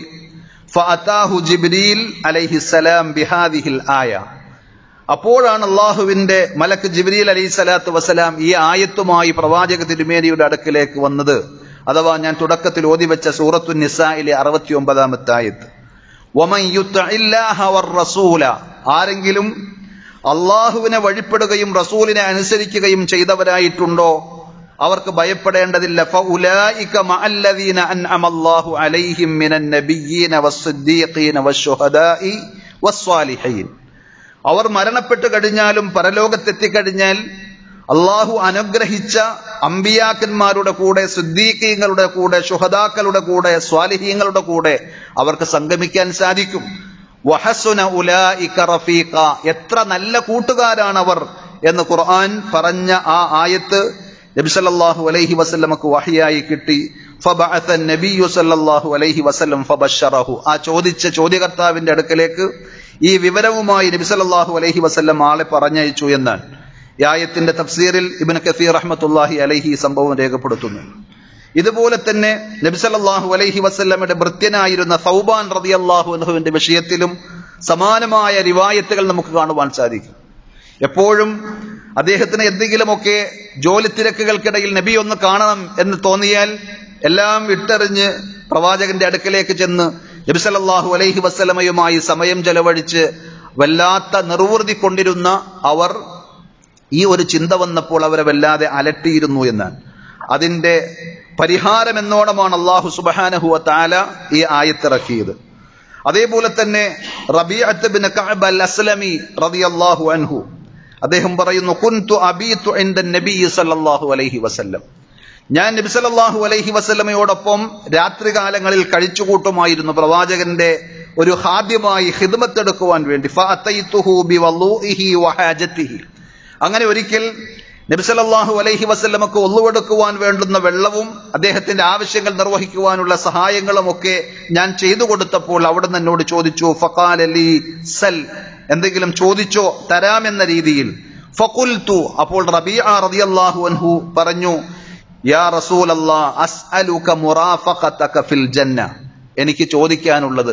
ഫഅതാഹു ജിബ്രീൽ അലൈഹിസ്സലാം ബിഹാദിഹിൽ ആയ അപ്പോഴാണ് അള്ളാഹുവിന്റെ മലക്ക് ജിബ്രീൽ അലൈഹി സ്വലാത്തു വസ്സലാം ഈ ആയത്തുമായി പ്രവാചക തിരുമേനിയുടെ അടുക്കിലേക്ക് വന്നത് അഥവാ ഞാൻ തുടക്കത്തിൽ ഓതിവെച്ച സൂറത്തു നിസായിലെ അറുപത്തി ഒമ്പതാമത്തെ ആയത്ത് വമൻ യുത്തഇല്ലാഹ വർ-റസൂല ആരെങ്കിലും അള്ളാഹുവിനെ വഴിപ്പെടുകയും റസൂലിനെ അനുസരിക്കുകയും ചെയ്തവരായിട്ടുണ്ടോ അവർക്ക് ഭയപ്പെടേണ്ടതില്ല ഫഉലായിക മഅല്ലദീന അൻഅമല്ലാഹു അലൈഹിം മിനൻ നബിയ്യീന വസ്സിദ്ദീഖീന വശുഹദാഇ വസ്സാലിഹീൻ അവർ മരണപ്പെട്ടു കഴിഞ്ഞാലും പരലോകത്തെത്തിക്കഴിഞ്ഞാൽ അള്ളാഹു അനുഗ്രഹിച്ച അമ്പിയാക്കന്മാരുടെ കൂടെ സിദ്ദീഖീങ്ങളുടെ കൂടെ ശുഹദാക്കളുടെ കൂടെ സ്വാലിഹീങ്ങളുടെ കൂടെ അവർക്ക് സംഗമിക്കാൻ സാധിക്കും വഹസുന ഉലായിക റഫീഖ എത്ര നല്ല കൂട്ടുകാരാണ് അവർ എന്ന് ഖുർആൻ പറഞ്ഞ ആ ആയത്ത് നബി സല്ലല്ലാഹു അലൈഹി വസല്ലമക്ക് വഹിയായി കിട്ടി ഫബഅത നബിയു സല്ലല്ലാഹു അലൈഹി വസല്ലം ഫബശറഹു ആ ചോദിച്ച ചോദ്യകർത്താവിന്റെ അടുക്കലേക്ക് ഈ വിവരവുമായി നബി സല്ലല്ലാഹു അലൈഹി വസല്ലം ആളെ പറഞ്ഞയച്ചു എന്നാണ് ഈ ആയത്തിന്റെ തഫ്സീറിൽ ഇബ്നു കസീർ റഹ്മത്തുള്ളാഹി അലൈഹി ഈ സംഭവം രേഖപ്പെടുത്തുന്നു ഇതുപോലെ തന്നെ നബി സല്ലല്ലാഹു അലൈഹി വസല്ലമയുടെ ഭൃത്യനായിരുന്ന സൗബാൻ റളിയല്ലാഹു അൻഹുവിന്റെ വിഷയത്തിലും സമാനമായ റിവായത്തുകൾ നമുക്ക് കാണുവാൻ സാധിക്കും എപ്പോഴും അദ്ദേഹത്തിന് എന്തെങ്കിലുമൊക്കെ ജോലി തിരക്കുകൾക്കിടയിൽ നബി ഒന്ന് കാണണം എന്ന് തോന്നിയാൽ എല്ലാം വിട്ടെറിഞ്ഞ് പ്രവാചകന്റെ അടുക്കലേക്ക് ചെന്ന് നബി സല്ലല്ലാഹു അലൈഹി വസല്ലമയുമായി സമയം ചെലവഴിച്ച് വല്ലാത്ത നിർവൃതി കൊണ്ടിരുന്ന അവർ ഈ ഒരു ചിന്ത വന്നപ്പോൾ അവരെ വല്ലാതെ അലട്ടിയിരുന്നു എന്നാണ് അതിന്റെ പരിഹാരം എന്നോണമാണ് അള്ളാഹു സുബഹാനഹുവ താല ഈ ആയത്തിറക്കിയത് അതേപോലെ തന്നെ റബീഅത്ത് ബിൻ കഅബ് അൽ അസ്ലമി റളിയല്ലാഹു അൻഹു അദ്ദേഹം പറയുന്നു കുൻതു അബീതു ഇൻദ നബി സല്ലല്ലാഹു അലൈഹി വസല്ലം ഞാൻ നബി സല്ലല്ലാഹു അലൈഹി വസല്ലമയോടൊപ്പം രാത്രികാലങ്ങളിൽ കഴിച്ചുകൂട്ടുമായിരുന്നു പ്രവാചകന്റെ ഒരു ഹാദ്യമായി ഹിദ്മത്തെടുക്കുവാൻ വേണ്ടി ഫഅതൈതുഹു ബിവളൂഇഹി വഹാജതിഹി അങ്ങനെ ഒരിക്കൽ നബി സല്ലല്ലാഹു അലൈഹി വസല്ലമക്ക് ഒന്നുവെടുക്കുവാൻ വേണ്ടുന്ന വെള്ളവും അദ്ദേഹത്തിന്റെ ആവശ്യങ്ങൾ നിർവഹിക്കുവാനുള്ള സഹായങ്ങളും ഒക്കെ ഞാൻ ചെയ്തു കൊടുത്തപ്പോൾ അവിടുന്ന് എന്നോട് ചോദിച്ചു ഫഖാല ലി സൽ എന്തെങ്കിലും ചോദിച്ചോ തരാമെന്ന രീതിയിൽ ഫഖുൽതു അപ്പോൾ റബീഅ റളിയല്ലാഹു അൻഹു പറഞ്ഞു യാ റസൂലല്ലാ അസ്അലുക മുറാഫഖതക ഫിൽ ജന്ന എനിക്ക് ചോദിക്കാനുള്ളത്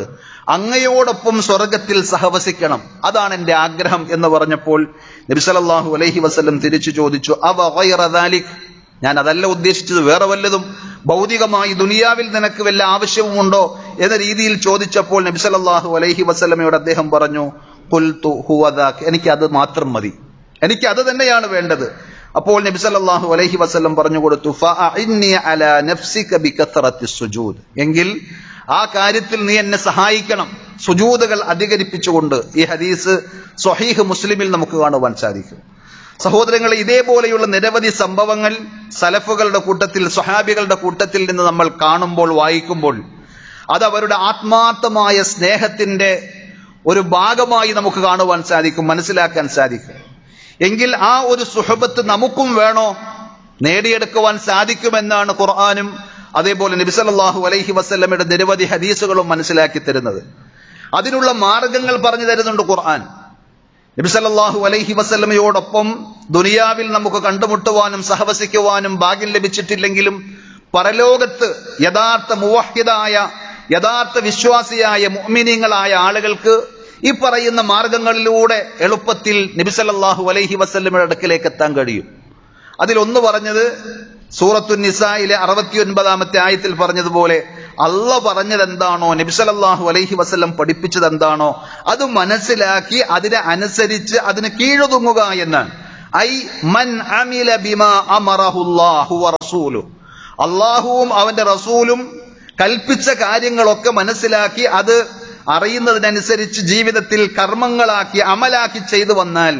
അങ്ങയോടൊപ്പം സ്വർഗത്തിൽ സഹവസിക്കണം അതാണ് എന്റെ ആഗ്രഹം എന്ന് പറഞ്ഞപ്പോൾ നബി സല്ലല്ലാഹു അലൈഹി വസല്ലം തിരിച്ചു ചോദിച്ചു അവ ഗൈറ ദാലിക് ഞാൻ അതല്ല ഉദ്ദേശിച്ചത് വേറെ വല്ലതും ഭൗതികമായി ദുനിയാവിൽ നിനക്ക് വല്ല ആവശ്യവുമുണ്ടോ എന്ന രീതിയിൽ ചോദിച്ചപ്പോൾ നബി സല്ലല്ലാഹു അലൈഹി വസല്ലമയോട് അദ്ദേഹം പറഞ്ഞു ഖുൽതു ഹുവ ദാക് എനിക്ക് അത് മാത്രം മതി എനിക്ക് അത് തന്നെയാണ് വേണ്ടത് അപ്പോൾ നബി സല്ലല്ലാഹു അലൈഹി വസല്ലം പറഞ്ഞു കൊടുത്തു ഫഅഇന്നി അലാ നഫ്സിക ബികത്റത്തി സുജൂദ് എങ്കിൽ ആ കാര്യത്തിൽ നീ എന്നെ സഹായിക്കണം സുജൂദുകൾ അധികരിപ്പിച്ചുകൊണ്ട് ഈ ഹദീസ് സ്വഹീഹ് മുസ്ലിമിൽ നമുക്ക് കാണുവാൻ സാധിക്കും സഹോദരങ്ങളെ ഇതേപോലെയുള്ള നിരവധി സംഭവങ്ങൾ സലഫുകളുടെ കൂട്ടത്തിൽ സ്വഹാബികളുടെ കൂട്ടത്തിൽ നിന്ന് നമ്മൾ കാണുമ്പോൾ വായിക്കുമ്പോൾ അത് അവരുടെ ആത്മാർത്ഥമായ സ്നേഹത്തിന്റെ ഒരു ഭാഗമായി നമുക്ക് കാണുവാൻ സാധിക്കും മനസ്സിലാക്കാൻ സാധിക്കും എങ്കിൽ ആ ഒരു സുഹബത്ത് നമുക്കും വേണോ നേടിയെടുക്കുവാൻ സാധിക്കുമെന്നാണ് ഖുർആാനും അതേപോലെ നബിസല്ലാഹു അലൈഹി വസ്ല്ലമയുടെ നിരവധി ഹദീസുകളും മനസ്സിലാക്കി തരുന്നത് അതിനുള്ള മാർഗങ്ങൾ പറഞ്ഞു തരുന്നുണ്ട് ഖുർആൻ നബിസല്ലാഹു അലൈഹി വസ്ല്ലമയോടൊപ്പം ദുനിയാവിൽ നമുക്ക് കണ്ടുമുട്ടുവാനും സഹവസിക്കുവാനും ഭാഗ്യം ലഭിച്ചിട്ടില്ലെങ്കിലും പരലോകത്ത് യഥാർത്ഥ മുവഹിദായ യഥാർത്ഥ വിശ്വാസിയായ മുഅ്മിനീങ്ങളായ ആളുകൾക്ക് ഈ പറയുന്ന മാർഗങ്ങളിലൂടെ എളുപ്പത്തിൽ നബിസല്ലാഹു അലൈഹി വസ്ല്ലമയുടെ അടുക്കിലേക്ക് എത്താൻ കഴിയും അതിലൊന്ന് പറഞ്ഞത് സൂറത്തു നിസായിലെ അറുപത്തിയൊൻപതാമത്തെ ആയത്തിൽ പറഞ്ഞതുപോലെ അള്ള പറഞ്ഞത് എന്താണോ നബിസലല്ലാഹു അലൈഹി വസ്ല്ലം പഠിപ്പിച്ചത് എന്താണോ അത് മനസ്സിലാക്കി അതിനെ അനുസരിച്ച് അതിന് കീഴൊതുങ്ങുക എന്നാണ് ഐ മൻ അമില ബിമാ അമറഹുല്ലാഹു റസൂലു അള്ളാഹുവും അവന്റെ റസൂലും കൽപ്പിച്ച കാര്യങ്ങളൊക്കെ മനസ്സിലാക്കി അത് അറിയുന്നതിനനുസരിച്ച് ജീവിതത്തിൽ കർമ്മങ്ങളാക്കി അമലാക്കി ചെയ്തു വന്നാൽ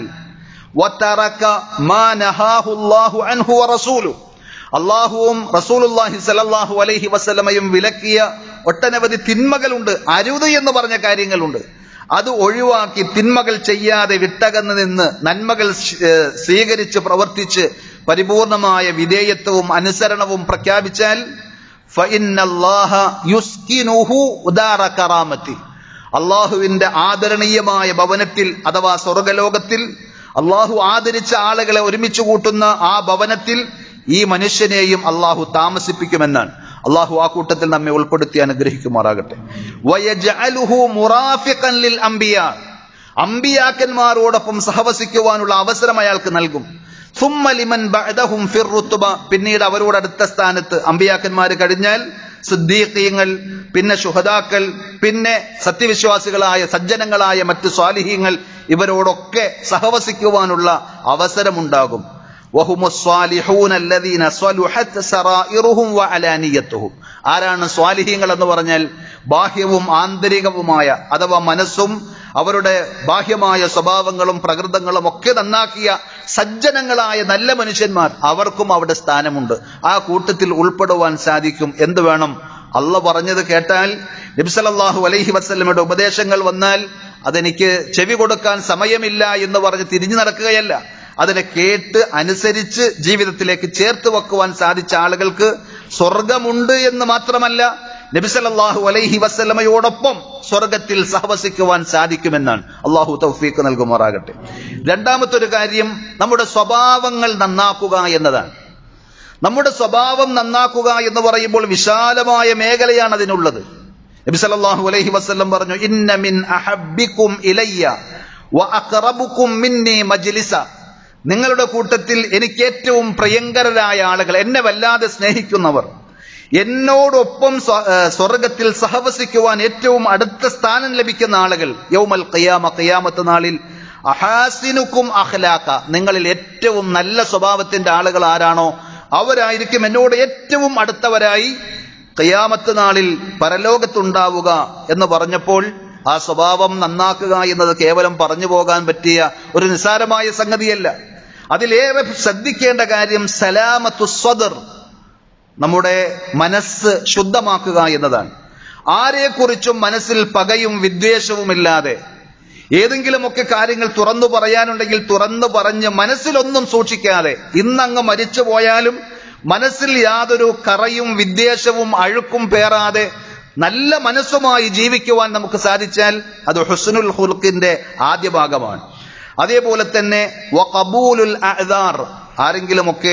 വതറക മാ നഹാഹുല്ലാഹു അൻഹു വറസൂലു അള്ളാഹുവും റസൂലുല്ലാഹി സലല്ലാഹു അലൈഹി വസല്ലമയും വിലക്കിയ ഒട്ടനവധി തിന്മകളുണ്ട് അരുത് എന്ന് പറഞ്ഞ കാര്യങ്ങളുണ്ട് അത് ഒഴിവാക്കി തിന്മകൾ ചെയ്യാതെ വിട്ടകന്ന് നിന്ന് നന്മകൾ സ്വീകരിച്ച് പ്രവർത്തിച്ച് പരിപൂർണമായ വിധേയത്വവും അനുസരണവും പ്രഖ്യാപിച്ചാൽ അള്ളാഹുവിന്റെ ആദരണീയമായ ഭവനത്തിൽ അഥവാ സ്വർഗലോകത്തിൽ അള്ളാഹു ആദരിച്ച ആളുകളെ ഒരുമിച്ച് കൂട്ടുന്ന ആ ഭവനത്തിൽ ഈ മനുഷ്യനെയും അള്ളാഹു താമസിപ്പിക്കുമെന്നാണ് അള്ളാഹു ആ കൂട്ടത്തിൽ നമ്മെ ഉൾപ്പെടുത്തി അനുഗ്രഹിക്കുമാറാകട്ടെ അമ്പിയാക്കന്മാരോടൊപ്പം സഹവസിക്കുവാനുള്ള അവസരം അയാൾക്ക് നൽകും സുമ്മലിമൻ പിന്നീട് അവരോട് അടുത്ത സ്ഥാനത്ത് അമ്പിയാക്കന്മാർ കഴിഞ്ഞാൽ സിദ്ദീഖീങ്ങൾ പിന്നെ ശുഹദാക്കൾ പിന്നെ സത്യവിശ്വാസികളായ സജ്ജനങ്ങളായ മറ്റ് സ്വാലിഹീങ്ങൾ ഇവരോടൊക്കെ സഹവസിക്കുവാനുള്ള അവസരമുണ്ടാകും ആരാണ് സ്വാലിഹീങ്ങൾ എന്ന് പറഞ്ഞാൽ ബാഹ്യവും ആന്തരികവുമായ അഥവാ മനസ്സും അവരുടെ ബാഹ്യമായ സ്വഭാവങ്ങളും പ്രകൃതങ്ങളും ഒക്കെ നന്നാക്കിയ സജ്ജനങ്ങളായ നല്ല മനുഷ്യന്മാർ അവർക്കും അവിടെ സ്ഥാനമുണ്ട് ആ കൂട്ടത്തിൽ ഉൾപ്പെടുവാൻ സാധിക്കും എന്ത് വേണം അള്ള പറഞ്ഞത് കേട്ടാൽ നബിസലല്ലാഹു അലൈഹി വസ്ലമയുടെ ഉപദേശങ്ങൾ വന്നാൽ അതെനിക്ക് ചെവി കൊടുക്കാൻ സമയമില്ല എന്ന് പറഞ്ഞ് തിരിഞ്ഞു നടക്കുകയല്ല അതിനെ കേട്ട് അനുസരിച്ച് ജീവിതത്തിലേക്ക് ചേർത്ത് വെക്കുവാൻ സാധിച്ച ആളുകൾക്ക് സ്വർഗമുണ്ട് എന്ന് മാത്രമല്ല നബിസലല്ലാഹു അലൈഹി വസ്ലമയോടൊപ്പം സ്വർഗത്തിൽ സഹവസിക്കുവാൻ സാധിക്കുമെന്നാണ് അള്ളാഹു തൗഫീഖ് നൽകുമാറാകട്ടെ രണ്ടാമത്തെ ഒരു കാര്യം നമ്മുടെ സ്വഭാവങ്ങൾ നന്നാക്കുക എന്നതാണ് നമ്മുടെ സ്വഭാവം നന്നാക്കുക എന്ന് പറയുമ്പോൾ വിശാലമായ മേഖലയാണ് അതിനുള്ളത് നബി സല്ലല്ലാഹു അലൈഹി വസല്ലം പറഞ്ഞു ഇന്ന മിൻ അഹബ്ബിക്കും ഇലയ്യ വ അഖറബുക്കും മിന്നി മജ്ലിസ നിങ്ങളുടെ കൂട്ടത്തിൽ എനിക്ക് ഏറ്റവും പ്രിയങ്കരരായ ആളുകൾ എന്നെ വല്ലാതെ സ്നേഹിക്കുന്നവർ എന്നോടൊപ്പം സ്വർഗത്തിൽ സഹവസിക്കുവാൻ ഏറ്റവും അടുത്ത സ്ഥാനം ലഭിക്കുന്ന ആളുകൾ യൗമൽ ഖിയാമ ഖിയാമത്ത് നാളിൽ അഹാസിനുക്കും അഖ്ലാക്ക നിങ്ങളിൽ ഏറ്റവും നല്ല സ്വഭാവത്തിന്റെ ആളുകൾ ആരാണോ അവരായിരിക്കും എന്നോട് ഏറ്റവും അടുത്തവരായി ഖിയാമത്ത് നാളിൽ പരലോകത്തുണ്ടാവുക എന്ന് പറഞ്ഞപ്പോൾ ആ സ്വഭാവം നന്നാക്കുക എന്നത് കേവലം പറഞ്ഞു പോകാൻ പറ്റിയ ഒരു നിസ്സാരമായ സംഗതിയല്ല അതിലേറെ ശ്രദ്ധിക്കേണ്ട കാര്യം സലാമത്തു സ്വദർ നമ്മുടെ മനസ്സ് ശുദ്ധമാക്കുക എന്നതാണ് ആരെക്കുറിച്ചും മനസ്സിൽ പകയും വിദ്വേഷവുമില്ലാതെ ഏതെങ്കിലുമൊക്കെ കാര്യങ്ങൾ തുറന്നു പറയാനുണ്ടെങ്കിൽ തുറന്നു പറഞ്ഞ് മനസ്സിലൊന്നും സൂക്ഷിക്കാതെ ഇന്നങ്ങ് മരിച്ചു പോയാലും മനസ്സിൽ യാതൊരു കറയും വിദ്വേഷവും അഴുക്കും പേറാതെ നല്ല മനസ്സുമായി ജീവിക്കുവാൻ നമുക്ക് സാധിച്ചാൽ അത് ഹുസ്നുൽ ഹുൽക്കിന്റെ ആദ്യ ഭാഗമാണ് അതേപോലെ തന്നെ വഖബൂലുൽ അഅ്ദാർ ആരെങ്കിലുമൊക്കെ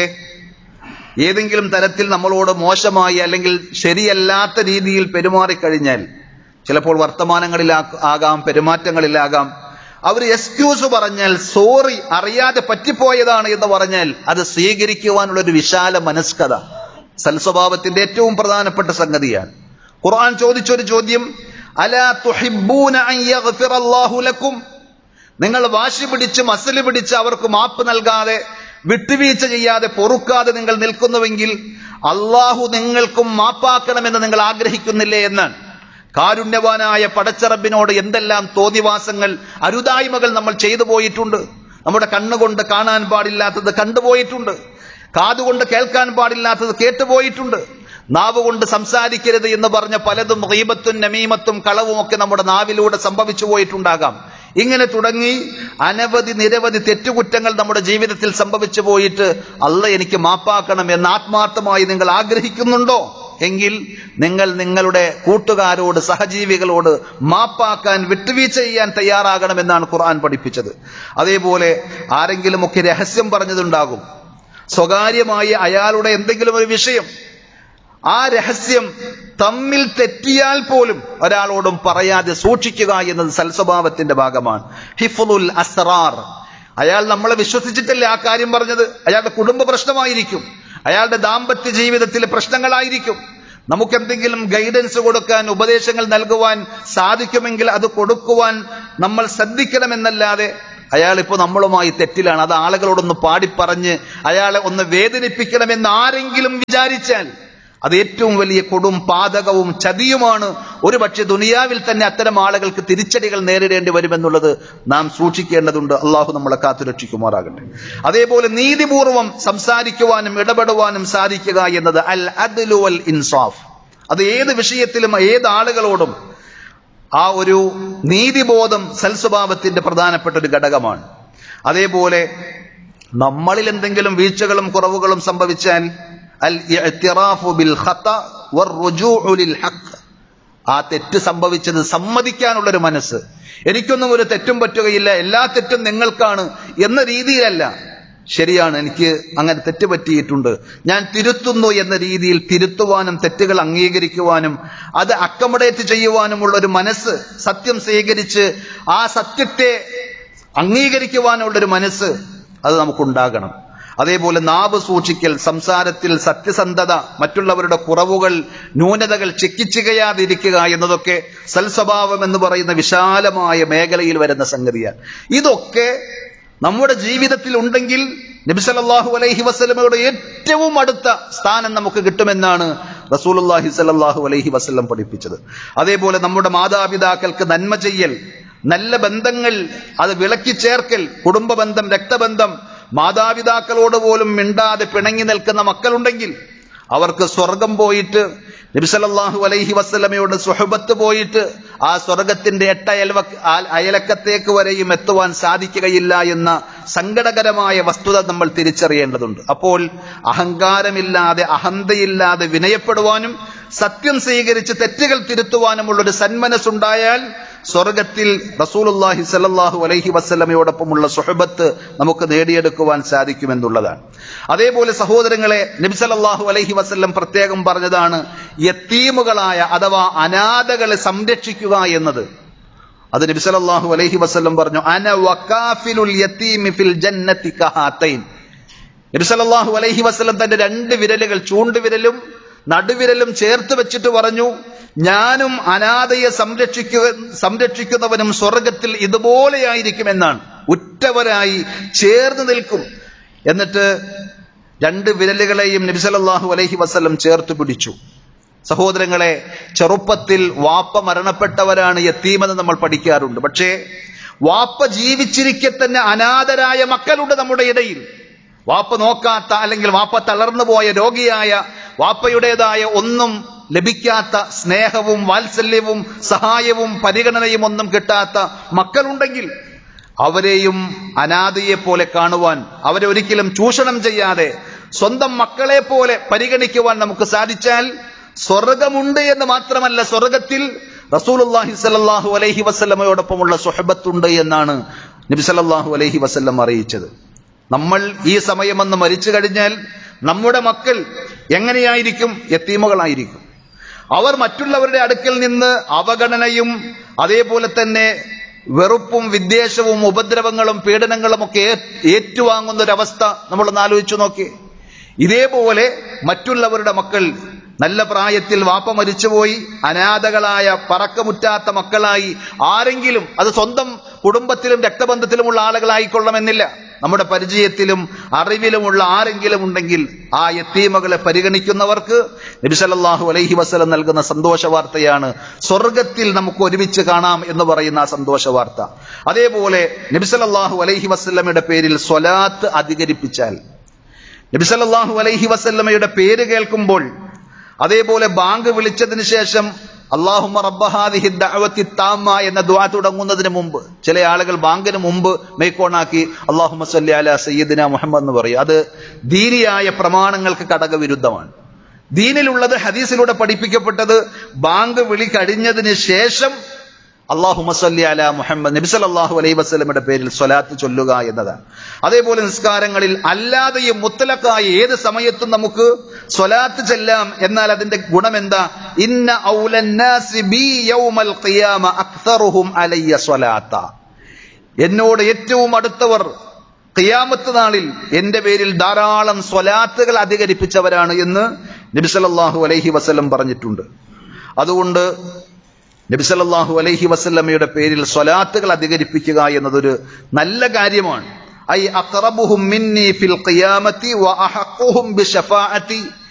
ഏതെങ്കിലും തരത്തിൽ നമ്മളോട് മോശമായി അല്ലെങ്കിൽ ശരിയല്ലാത്ത രീതിയിൽ പെരുമാറിക്കഴിഞ്ഞാൽ ചിലപ്പോൾ വർത്തമാനങ്ങളിലാ- ആകാം പെരുമാറ്റങ്ങളിലാകാം അവർ എക്സ്ക്യൂസ് പറഞ്ഞാൽ സോറി അറിയാതെ പറ്റിപ്പോയതാണ് എന്ന് പറഞ്ഞാൽ അത് സ്വീകരിക്കുവാനുള്ള ഒരു വിശാല മനസ്കത സൽസ്വഭാവത്തിന്റെ ഏറ്റവും പ്രധാനപ്പെട്ട സംഗതിയാണ് ഖുർആൻ ചോദിച്ചൊരു ചോദ്യം അലാ തുഹിബ്ബൂന അൻ യഗ്ഫിറല്ലാഹു ലക്കും നിങ്ങൾ വാശി പിടിച്ച് മസല് പിടിച്ച് അവർക്ക് മാപ്പ് നൽകാതെ വിട്ടുവീഴ്ച ചെയ്യാതെ പൊറുക്കാതെ നിങ്ങൾ നിൽക്കുന്നുവെങ്കിൽ അള്ളാഹു നിങ്ങൾക്കും മാപ്പാക്കണമെന്ന് നിങ്ങൾ ആഗ്രഹിക്കുന്നില്ലേ എന്നാണ് കാരുണ്യവാനായ പടച്ചറബിനോട് എന്തെല്ലാം തോന്നിവാസങ്ങൾ അരുതായ്മകൾ നമ്മൾ ചെയ്തു പോയിട്ടുണ്ട് നമ്മുടെ കണ്ണുകൊണ്ട് കാണാൻ പാടില്ലാത്തത് കണ്ടുപോയിട്ടുണ്ട് കാതുകൊണ്ട് കേൾക്കാൻ പാടില്ലാത്തത് കേട്ടുപോയിട്ടുണ്ട് നാവ് കൊണ്ട് സംസാരിക്കരുത് എന്ന് പറഞ്ഞ പലതും റീബത്തും നമീമത്തും കളവും ഒക്കെ നമ്മുടെ നാവിലൂടെ സംഭവിച്ചു പോയിട്ടുണ്ടാകാം ഇങ്ങനെ തുടങ്ങി അനവധി നിരവധി തെറ്റുകുറ്റങ്ങൾ നമ്മുടെ ജീവിതത്തിൽ സംഭവിച്ചു പോയിട്ട് അല്ല എനിക്ക് മാപ്പാക്കണം എന്ന് ആത്മാർത്ഥമായി നിങ്ങൾ ആഗ്രഹിക്കുന്നുണ്ടോ എങ്കിൽ നിങ്ങൾ നിങ്ങളുടെ കൂട്ടുകാരോട് സഹജീവികളോട് മാപ്പാക്കാൻ വിട്ടുവീഴ്ച ചെയ്യാൻ തയ്യാറാകണമെന്നാണ് ഖുർആൻ പഠിപ്പിച്ചത് അതേപോലെ ആരെങ്കിലുമൊക്കെ രഹസ്യം പറഞ്ഞതുണ്ടാകും സ്വകാര്യമായി അയാളുടെ എന്തെങ്കിലും ഒരു വിഷയം ആ രഹസ്യം തമ്മിൽ തെറ്റിയാൽ പോലും ഒരാളോടും പറയാതെ സൂക്ഷിക്കുക എന്നത് സൽസ്വഭാവത്തിന്റെ ഭാഗമാണ് ഹിഫുൽ അസ്റാർ അയാൾ നമ്മളെ വിശ്വസിച്ചിട്ടല്ലേ ആ കാര്യം പറഞ്ഞത് അയാളുടെ കുടുംബ പ്രശ്നമായിരിക്കും അയാളുടെ ദാമ്പത്യ ജീവിതത്തിലെ പ്രശ്നങ്ങളായിരിക്കും നമുക്ക് എന്തെങ്കിലും ഗൈഡൻസ് കൊടുക്കാൻ ഉപദേശങ്ങൾ നൽകുവാൻ സാധിക്കുമെങ്കിൽ അത് കൊടുക്കുവാൻ നമ്മൾ ശ്രദ്ധിക്കണമെന്നല്ലാതെ അയാൾ ഇപ്പോൾ നമ്മളുമായി തെറ്റിലാണ് അത് ആളുകളോടൊന്ന് പാടിപ്പറഞ്ഞ് അയാളെ ഒന്ന് വേദനിപ്പിക്കണമെന്ന് ആരെങ്കിലും വിചാരിച്ചാൽ അത് ഏറ്റവും വലിയ കൊടും പാതകവും ചതിയുമാണ് ഒരു പക്ഷെ ദുനിയാവിൽ തന്നെ അത്തരം ആളുകൾക്ക് തിരിച്ചടികൾ നേരിടേണ്ടി വരുമെന്നുള്ളത് നാം സൂക്ഷിക്കേണ്ടതുണ്ട് അള്ളാഹു നമ്മളെ കാത്തുരക്ഷിക്കുമാറാകട്ടെ അതേപോലെ നീതിപൂർവം സംസാരിക്കുവാനും ഇടപെടുവാനും സാധിക്കുക എന്നത് അൽ അദ്ലു അൽ ഇൻസാഫ് അത് ഏത് വിഷയത്തിലും ഏത് ആളുകളോടും ആ ഒരു നീതിബോധം സൽസ്വഭാവത്തിന്റെ പ്രധാനപ്പെട്ട ഒരു ഘടകമാണ് അതേപോലെ നമ്മളിൽ എന്തെങ്കിലും വീഴ്ചകളും കുറവുകളും സംഭവിച്ചാൽ അൽ ഇഅ്തിറാഫു ബിൽ ഖത വറുജൂഉ ലിൽ ഹഖ് ആ തെറ്റ് സംഭവിച്ചത് സമ്മതിക്കാനുള്ള ഒരു മനസ്സ് എനിക്കൊന്നും ഒരു തെറ്റും പറ്റുകയില്ല എല്ലാ തെറ്റും നിങ്ങൾക്കാണ് എന്ന രീതിയിലല്ല ശരിയാണ് എനിക്ക് അങ്ങനെ തെറ്റ് പറ്റിയിട്ടുണ്ട് ഞാൻ തിരുത്തുന്നു എന്ന രീതിയിൽ തിരുത്തുവാനും തെറ്റുകൾ അംഗീകരിക്കുവാനും അത് അക്കമഡേറ്റ് ചെയ്യുവാനുമുള്ള ഒരു മനസ്സ് സത്യം സ്വീകരിച്ച് ആ സത്യത്തെ അംഗീകരിക്കുവാനുള്ള ഒരു മനസ്സ് അത് നമുക്കുണ്ടാകണം അതേപോലെ നാവ് സൂക്ഷിക്കൽ സംസാരത്തിൽ സത്യസന്ധത മറ്റുള്ളവരുടെ കുറവുകൾ ന്യൂനതകൾ ചെക്കിച്ചികയാതിരിക്കുക എന്നതൊക്കെ സൽസ്വഭാവം എന്ന് പറയുന്ന വിശാലമായ മേഖലയിൽ വരുന്ന സംഗതിയാണ് ഇതൊക്കെ നമ്മുടെ ജീവിതത്തിൽ ഉണ്ടെങ്കിൽ നബിസലല്ലാഹു അലൈഹി വസ്ലമയുടെ ഏറ്റവും അടുത്ത സ്ഥാനം നമുക്ക് കിട്ടുമെന്നാണ് റസൂലുല്ലാഹി സലല്ലാഹു അലൈഹി വസ്ലം പഠിപ്പിച്ചത് അതേപോലെ നമ്മുടെ മാതാപിതാക്കൾക്ക് നന്മ ചെയ്യൽ നല്ല ബന്ധങ്ങൾ അത് വിളക്കി ചേർക്കൽ കുടുംബ ബന്ധം രക്തബന്ധം മാതാപിതാക്കളോട് പോലും മിണ്ടാതെ പിണങ്ങി നിൽക്കുന്ന മക്കളുണ്ടെങ്കിൽ അവർക്ക് സ്വർഗം പോയിട്ട് നബിസലല്ലാഹു അലൈഹി വസ്ലമയോട് സുഹബത്ത് പോയിട്ട് ആ സ്വർഗത്തിന്റെ എട്ട അയൽവ അയലക്കത്തേക്ക് വരെയും എത്തുവാൻ സാധിക്കുകയില്ല എന്ന സങ്കടകരമായ വസ്തുത നമ്മൾ തിരിച്ചറിയേണ്ടതുണ്ട് അപ്പോൾ അഹങ്കാരമില്ലാതെ അഹന്തയില്ലാതെ വിനയപ്പെടുവാനും സത്യം സ്വീകരിച്ച് തെറ്റുകൾ തിരുത്തുവാനുമുള്ള ഒരു സന്മനസ്സുണ്ടായാൽ സ്വർഗത്തിൽ റസൂലുല്ലാഹി സല്ലല്ലാഹു അലൈഹി വസ്ലമയോടൊപ്പമുള്ള സുഹബത്ത് നമുക്ക് നേടിയെടുക്കുവാൻ സാധിക്കുമെന്നുള്ളതാണ് അതേപോലെ സഹോദരങ്ങളെ നബി സല്ലല്ലാഹു അലൈഹി വസല്ലം പ്രത്യേകം പറഞ്ഞതാണ് യത്തീമുകളായ അഥവാ അനാഥകളെ സംരക്ഷിക്കുക എന്നത് അത് നബി സല്ലല്ലാഹു അലൈഹി വസല്ലം പറഞ്ഞു അന വകാഫിലുൽ യതീമി ഫിൽ ജന്നതി കഹാതൈൻ നബി സല്ലല്ലാഹു അലൈഹി വസല്ലം തന്റെ രണ്ട് വിരലുകൾ ചൂണ്ടുവിരലും നടുവിരലും ചേർത്ത് വെച്ചിട്ട് പറഞ്ഞു ഞാനും അനാഥയെ സംരക്ഷിക്കുക സംരക്ഷിക്കുന്നവനും സ്വർഗത്തിൽ ഇതുപോലെയായിരിക്കുമെന്നാണ് ഉറ്റവരായി ചേർന്ന് നിൽക്കും എന്നിട്ട് രണ്ട് വിരലുകളെയും നബിസലല്ലാഹു അലൈഹി വസ്ലം ചേർത്ത് പിടിച്ചു സഹോദരങ്ങളെ ചെറുപ്പത്തിൽ വാപ്പ മരണപ്പെട്ടവരാണ് യത്തീമെന്ന് നമ്മൾ പഠിക്കാറുണ്ട് പക്ഷേ വാപ്പ ജീവിച്ചിരിക്കെ തന്നെ അനാഥരായ മക്കളുണ്ട് നമ്മുടെ ഇടയിൽ വാപ്പ നോക്കാത്ത അല്ലെങ്കിൽ വാപ്പ തളർന്നു പോയ രോഗിയായ വാപ്പയുടേതായ ഒന്നും ലഭിക്കാത്ത സ്നേഹവും വാത്സല്യവും സഹായവും പരിഗണനയും ഒന്നും കിട്ടാത്ത മക്കളുണ്ടെങ്കിൽ അവരെയും അനാഥയെ പോലെ കാണുവാൻ അവരെ ഒരിക്കലും ചൂഷണം ചെയ്യാതെ സ്വന്തം മക്കളെ പോലെ പരിഗണിക്കുവാൻ നമുക്ക് സാധിച്ചാൽ സ്വർഗമുണ്ട് എന്ന് മാത്രമല്ല സ്വർഗത്തിൽ റസൂലുല്ലാഹി സല്ലല്ലാഹു അലൈഹി വസല്ലമയോടൊപ്പമുള്ള സുഹബത്തുണ്ട് എന്നാണ് നബി സല്ലല്ലാഹു അലൈഹി വസല്ലം അറിയിച്ചത് നമ്മൾ ഈ സമയമെന്ന് മരിച്ചു കഴിഞ്ഞാൽ നമ്മുടെ മക്കൾ എങ്ങനെയായിരിക്കും യത്തീമകളായിരിക്കും അവർ മറ്റുള്ളവരുടെ അടുക്കൽ നിന്ന് അവഗണനയും അതേപോലെ തന്നെ വെറുപ്പും വിദ്വേഷവും ഉപദ്രവങ്ങളും പീഡനങ്ങളും ഒക്കെ ഏ- ഏറ്റുവാങ്ങുന്ന ഒരവസ്ഥ നമ്മളൊന്ന് ആലോചിച്ചു നോക്കി ഇതേപോലെ മറ്റുള്ളവരുടെ മക്കൾ നല്ല പ്രായത്തിൽ വാപ്പ മരിച്ചുപോയി അനാഥകളായ പറക്കമുറ്റാത്ത മക്കളായി ആരെങ്കിലും അത് സ്വന്തം കുടുംബത്തിലും രക്തബന്ധത്തിലുമുള്ള ആളുകളായിക്കൊള്ളണമെന്നില്ല നമ്മുടെ പരിചയത്തിലും അറിവിലുമുള്ള ആരെങ്കിലും ഉണ്ടെങ്കിൽ ആ യത്തീമകളെ പരിഗണിക്കുന്നവർക്ക് നബിസല്ലാഹു അലൈഹി വസ്ലം നൽകുന്ന സന്തോഷ വാർത്തയാണ് സ്വർഗത്തിൽ നമുക്ക് ഒരുമിച്ച് കാണാം എന്ന് പറയുന്ന ആ സന്തോഷ വാർത്ത അതേപോലെ നബിസല്ലാഹു അലൈഹി വസ്ലമയുടെ പേരിൽ സ്വലാത്ത് അധികരിപ്പിച്ചാൽ നബിസല്ലാഹു അലൈഹി വസല്ലമയുടെ പേര് കേൾക്കുമ്പോൾ അതേപോലെ ബാങ്ക് വിളിച്ചതിന് ശേഷം അള്ളാഹുമ റബ്ബഹാദിഹി ദഅവത്തി താമ എന്ന ദുആ തുടങ്ങുന്നതിന് മുമ്പ് ചില ആളുകൾ ബാങ്കിന് മുമ്പ് മേക്കോണാക്കി അള്ളാഹുമ സല്ലി അല സയ്യിദിന മുഹമ്മദ് എന്ന് പറയും അത് ദീനിയായ പ്രമാണങ്ങൾക്ക് കടകവിരുദ്ധമാണ് ദീനിലുള്ളത് ഹദീസിലൂടെ പഠിപ്പിക്കപ്പെട്ടത് ബാങ്ക് വിളി കഴിഞ്ഞതിന് ശേഷം അള്ളാഹു മസല്ലി അല മുഹമ്മദ് നബി സല്ലല്ലാഹു അലൈഹി വസല്ലമയുടെ പേരിൽ സ്വലാത്ത് ചൊല്ലുക എന്നതാണ് അതേപോലെ നിസ്കാരങ്ങളിൽ അല്ലാതെയും മുത്തലക്കായി ഏത് സമയത്തും നമുക്ക് സ്വലാത്ത് ചെല്ലാം എന്നാൽ അതിന്റെ ഗുണം എന്താ ഇന്ന ഔലന്നാസി ബി യൗമൽ ഖിയാമ അക്തറുഹും അലയ്യ സ്വലാത്ത എന്നോട് ഏറ്റവും അടുത്തവർ ഖിയാമത്ത് നാളിൽ എന്റെ പേരിൽ ധാരാളം സ്വലാത്തുകൾ അധികരിപ്പിച്ചവരാണ് എന്ന് നബി സല്ലല്ലാഹു അലൈഹി വസല്ലം പറഞ്ഞിട്ടുണ്ട് അതുകൊണ്ട് നബിസല്ലാഹു അലൈഹി വസല്ലമയുടെ പേരിൽ സ്വലാത്തുകൾ അധികരിപ്പിക്കുക എന്നതൊരു നല്ല കാര്യമാണ് ഐ അഖറബുഹും മിന്നി ഫിൽ ഖിയാമത്തി വ അഹഖുഹും ബിശഫാഅത്തി